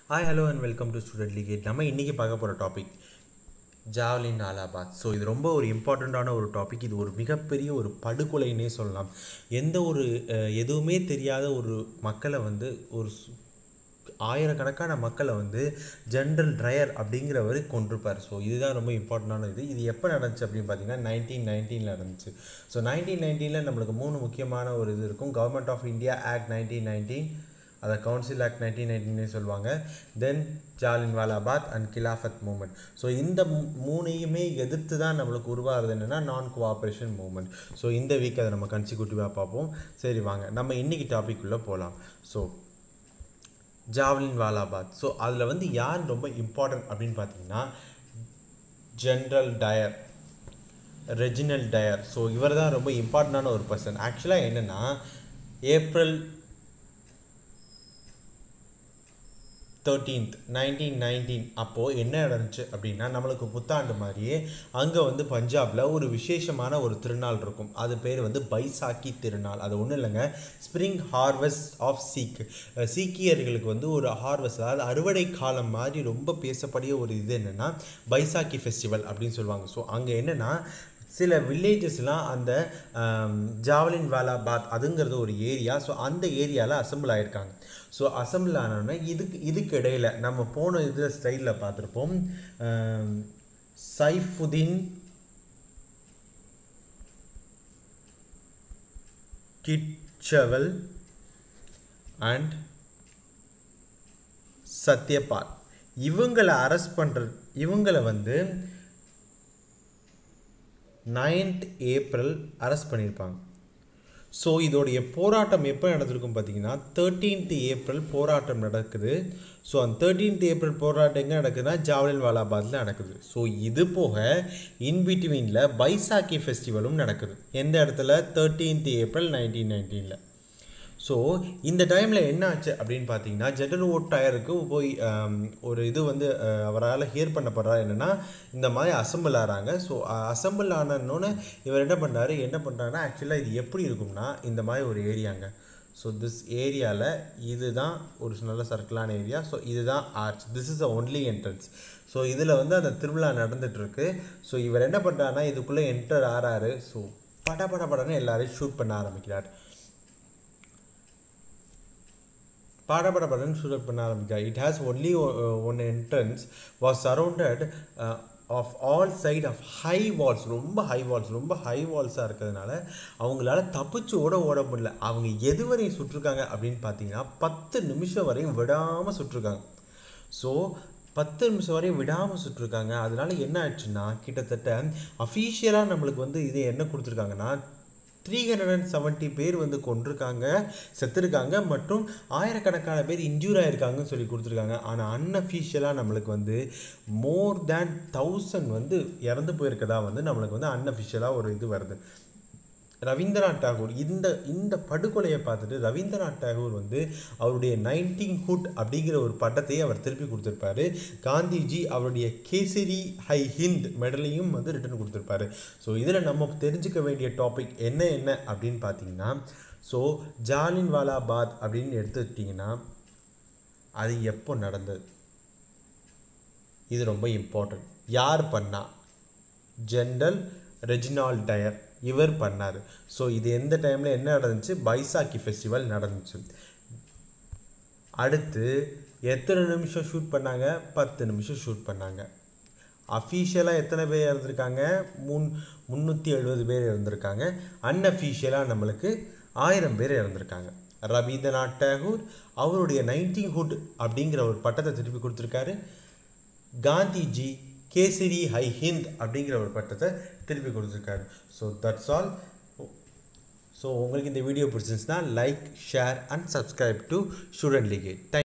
hi hello and welcome to student லீகேட் நம்ம இன்றைக்கி பார்க்க போகிற டாபிக் ஜாவ்லின் அலாபாத் ஸோ இது ரொம்ப ஒரு இம்பார்ட்டண்ட்டான ஒரு டாபிக் இது ஒரு மிகப்பெரிய ஒரு படுகொலைன்னே சொல்லலாம் எந்த ஒரு அஹ், எதுவுமே தெரியாத ஒரு மக்களை வந்து ஒரு சு- ஆயிரக்கணக்கான மக்களை வந்து ஜென்ரல் ட்ரையர் அப்படிங்கிறவர் கொண்டிருப்பார் ஸோ இதுதான் ரொம்ப இம்பார்ட்டண்டான இது இது எப்போ நடந்துச்சு அப்படின்னு பார்த்தீங்கன்னா நைன்டீன் நைன்டீனில் நடந்துச்சு ஸோ நைன்டீன் நைன்டீனில் நம்மளுக்கு மூணு முக்கியமான ஒரு இது இருக்கும் government of India act nineteen nineteen அதை கவுன்சில் ஆக்ட் நைன்டீன் நைன்டீன் சொல்லுவாங்க தென் ஜாலின் வாலாபாத் அண்ட் கிலாஃபத் மூமெண்ட் ஸோ இந்த மூ- மூணையுமே எதிர்த்து தான் நம்மளுக்கு உருவாகிறது என்னென்னா நான் கோஆப்ரேஷன் மூமெண்ட் ஸோ இந்த வீக் அதை நம்ம கன்சிக்யூட்டிவாக பார்ப்போம் சரி வாங்க நம்ம இன்னைக்கு டாபிக் உள்ள போகலாம் ஸோ ஜாவ்லின் வாலாபாத் ஸோ அதில் வந்து யார் ரொம்ப இம்பார்ட்டன்ட் அப்படின்னு பார்த்தீங்கன்னா general Dyer Reginald Dyer so இவர் தான் ரொம்ப இம்பார்ட்டண்டான ஒரு பர்சன் ஆக்சுவலாக என்னென்னா ஏப்ரல் தேர்ட்டீன்த் நைன்டீன் நைன்டீன் அப்போது என்ன நடந்துச்சு அப்படின்னா நம்மளுக்கு புத்தாண்டு மாதிரியே அங்கே வந்து பஞ்சாபில் ஒரு விசேஷமான ஒரு திருநாள் இருக்கும் அது பேர் வந்து பைசாக்கி திருநாள் அது ஒன்றும் இல்லைங்க spring harvest of Sikh uh சீக்கியர்களுக்கு வந்து ஒரு ஹார்வெஸ்ட் அதாவது அறுவடை காலம் மாதிரி ரொம்ப பேசக்கூடிய ஒரு இது என்னென்னா பைசாக்கி ஃபெஸ்டிவல் அப்படின்னு சொல்லுவாங்க ஸோ அங்கே என்னென்னா சில வில்லேஜஸ்லாம் அந்த ஆம், ஜாவலின் வாலாபாத் அதுங்கிறது ஒரு ஏரியா ஸோ அந்த ஏரியாவில் அசம்பிள் ஆயிருக்காங்க ஸோ அசம்பிள் ஆனோடனே இதுக்கு இதுக்கு இடையில நம்ம போன இது ஸ்டைலில் பார்த்துருப்போம் ஆம், சைஃபுதீன் கிட்சவல் அண்ட் சத்யபால் இவங்களை அரெஸ்ட் பண்ணுற இவங்களை வந்து நைன்த் ஏப்ரல் அரெஸ்ட் பண்ணியிருப்பாங்க ஸோ இதோடைய போராட்டம் எப்போ நடந்திருக்கும் பார்த்தீங்கன்னா தேர்ட்டீன்த் ஏப்ரல் போராட்டம் நடக்குது ஸோ அந்த தேர்ட்டீன்த் ஏப்ரல் போராட்டம் எங்கே நடக்குதுன்னா ஜாவலின் வாலாபாத்தில் நடக்குது ஸோ இது போக இன்பிட்வீனில் பைசாக்கி ஃபெஸ்டிவலும் நடக்குது எந்த இடத்துல தேர்ட்டீன்த் ஏப்ரல் நைன்டீன் நைன்டீனில் ஸோ இந்த டைமில் என்ன ஆச்சு அப்படின்னு பார்த்தீங்கன்னா ஜெனரல் ஓட் டயருக்கு போய் ஆம், ஒரு இது வந்து அஹ், அவரால் ஹியர் பண்ணப்படுறா என்னென்னா இந்த மாதிரி அசம்பிள் ஆகிறாங்க ஸோ அசம்பிள் ஆனோன்னு இவர் என்ன பண்ணுறாரு என்ன பண்ணுறாருன்னா ஆக்சுவலாக இது எப்படி இருக்கும்னா இந்த மாதிரி ஒரு ஏரியாங்க ஸோ திஸ் ஏரியாவில் இதுதான் ஒரு நல்ல சர்க்கிளான ஏரியா ஸோ இதுதான் arch this is the only entrance so இதில் வந்து அந்த திருவிழா நடந்துட்டுருக்கு ஸோ இவர் என்ன பண்ணுறாருன்னா இதுக்குள்ளே என்டர் ஆறாரு ஸோ பட பட படன்னு எல்லாரையும் ஷூட் பண்ண ஆரம்பிக்கிறார் பாடப்படப்படன்னு ஷூட் பண்ண ஆரம்பிக்கா it has only one entrance was surrounded of all side of high walls ரொம்ப ஹை வால்ஸ் ரொம்ப ஹை வால்ஸாக இருக்கிறதுனால அவங்களால தப்பிச்சு ஓட ஓட முடியல அவங்க எது வரையும் சுட்டிருக்காங்க அப்படின்னு பார்த்தீங்கன்னா பத்து நிமிஷம் வரையும் விடாமல் சுட்டிருக்காங்க ஸோ பத்து நிமிஷம் வரையும் விடாமல் சுட்டிருக்காங்க அதனால என்ன ஆச்சுன்னா கிட்டத்தட்ட அஃபீஷியலாக நம்மளுக்கு வந்து இது என்ன கொடுத்துருக்காங்கன்னா த்ரீ ஹண்ட்ரட் அண்ட் செவன்ட்டி பேர் வந்து கொண்டிருக்காங்க செத்துருக்காங்க மற்றும் ஆயிரக்கணக்கான பேர் இன்ஜூர் ஆயிருக்காங்கன்னு சொல்லி கொடுத்துருக்காங்க ஆனால் அன்அஃபீஷியலாக நம்மளுக்கு வந்து மோர் தேன் தௌசண்ட் வந்து இறந்து போயிருக்கதா வந்து நம்மளுக்கு வந்து அன்அஃபிஷியலாக ஒரு இது வருது ரவீந்திரநாத் டாகூர் இந்த இந்த படுகொலையை பார்த்துட்டு ரவீந்திரநாத் டாகூர் வந்து அவருடைய நைன்டீன் ஹுட் அப்படிங்கிற ஒரு பட்டத்தையே அவர் திருப்பி கொடுத்துருப்பாரு காந்திஜி அவருடைய கேசரி ஹை ஹிந்த் மெடலையும் வந்து ரிட்டர்ன் கொடுத்துருப்பாரு ஸோ இதில் நம்ம தெரிஞ்சுக்க வேண்டிய டாபிக் என்ன என்ன அப்படின்னு பார்த்தீங்கன்னா ஸோ ஜாலின் வாலாபாத் அப்படின்னு எடுத்துக்கிட்டிங்கன்னா அது எப்போ நடந்தது இது ரொம்ப இம்பார்ட்டன்ட் யார் பண்ணா ஜென்ரல் ரெஜினால் டயர் இவர் பண்ணார் ஸோ இது எந்த டைமில் என்ன நடந்துச்சு பைசாக்கி ஃபெஸ்டிவல் நடந்துச்சு அடுத்து எத்தனை நிமிஷம் ஷூட் பண்ணாங்க பத்து நிமிஷம் ஷூட் பண்ணாங்க அஃபீஷியலாக எத்தனை பேர் இறந்துருக்காங்க முன் முந்நூற்றி எழுபது பேர் இறந்துருக்காங்க அன்அஃபீஷியலாக நம்மளுக்கு ஆயிரம் பேர் இறந்துருக்காங்க ரவீந்திரநாத் டாகூர் அவருடைய நைன்டீன் ஹுட் அப்படிங்கிற ஒரு பட்டத்தை திருப்பி கொடுத்துருக்காரு காந்திஜி கேசரி ஹை ஹிந்த் அப்படிங்கிற ஒரு பட்டத்தை திருப்பி கொடுத்துருக்காரு ஸோ தட்ஸ் ஆல் ஸோ உங்களுக்கு இந்த வீடியோ பிடிச்சிருந்துச்சுன்னா like share and subscribe to student லீகேட்